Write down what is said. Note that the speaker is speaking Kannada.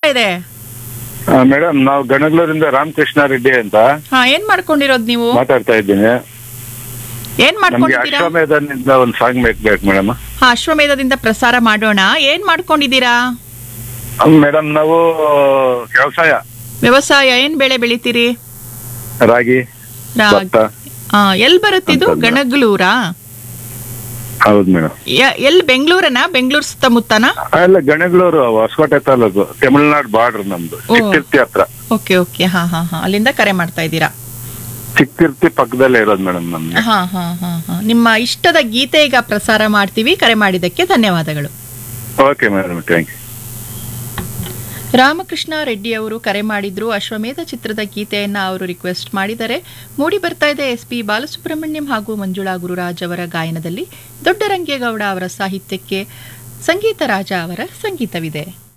ಇದೆ ಮೇಡಮ್ ನಾವು ಗಣಗ್ಲೂರಿಂದ ರಾಮಕೃಷ್ಣ ರೆಡ್ಡಿ ಅಂತ ಹಾ ಏನ್ ಮಾಡ್ಕೊಂಡಿರೋದ್ ನೀವು ಮಾತಾಡ್ತಾ ಇದ್ದೀನಿ ಏನ್ ನಮ್ಗೆ ಮಾಡ್ಕೊಂಡಿದ್ದೀರಾ ಅಶ್ವಮೇಧನಿಂದ ಒಂದು ಸಾಂಗ್ ಬೇಕು ಮೇಡಮ್ ಹಾ ಅಶ್ವಮೇಧದಿಂದ ಪ್ರಸಾರ ಮಾಡೋಣ ಏನ್ ಮಾಡ್ಕೊಂಡಿದ್ದೀರಾ ಮೇಡಮ್ ನಾವು ವ್ಯವಸಾಯ ವ್ಯವಸಾಯ ಏನ್ ಬೆಳೆ ಬೆಳಿತೀರಿ ರಾಗಿ ರಾ- ಭತ್ತ ಆ, ಎಲ್ ಬರುತ್ತಿದು ಅಂತಂದ್ರೆ. ಗಣಗ್ಲೂರಾ ಹೌದು ಮೇಡಮ್ ಯ- ಎಲ್ ಬೆಂಗಳೂರನ ಬೆಂಗಳೂರು ಸುತ್ತಮುತ್ತನ ಅಲ್ಲ ಗಣಗ್ಲೂರು ಹೊಸಕೋಟೆ ತಾಲೂಕು ತಮಿಳ್ನಾಡು ಬಾರ್ಡರ್ ನಮ್ದು ಓ. ಚಿಕ್ತಿರ್ತಿ ಹತ್ರ ಓಕೆ ಓಕೆ ಹಾ ಹಾ ಹಾ ಅಲ್ಲಿಂದ ಕರೆ ಮಾಡ್ತಾ ಇದ್ದೀರಾ ಚಿಕ್ತಿರ್ತಿ ಪಕ್ಕದಲ್ಲೇ ಇರೋದು ಮೇಡಮ್ ನಮ್ಗೆ ಹಾ ಹಾ ಹಾ ಹಾ ನಿಮ್ಮ ಇಷ್ಟದ ಗೀತೆ ಈಗ ಪ್ರಸಾರ ಮಾಡ್ತೀವಿ ಕರೆ ಮಾಡಿದ್ದಕ್ಕೆ ಧನ್ಯವಾದಗಳು okay madam thank you Ramakrishna Reddy ಅವರು ಕರೆ ಮಾಡಿದ್ರು ಅಶ್ವಮೇಧ ಚಿತ್ರದ ಗೀತೆಯನ್ನ ಅವರು ರಿಕ್ವೆಸ್ಟ್ ಮಾಡಿದರೆ ಮೂಡಿ ಬರ್ತಾ ಇದೆ ಎಸ್ ಪಿ ಬಾಲಸುಬ್ರಹ್ಮಣ್ಯಂ ಹಾಗೂ ಮಂಜುಳಾ ಗುರುರಾಜ್ ಅವರ ಗಾಯನದಲ್ಲಿ ದೊಡ್ಡರಂಗೇಗೌಡ ಅವರ ಸಾಹಿತ್ಯಕ್ಕೆ ಸಂಗೀತ ರಾಜ ಅವರ ಸಂಗೀತವಿದೆ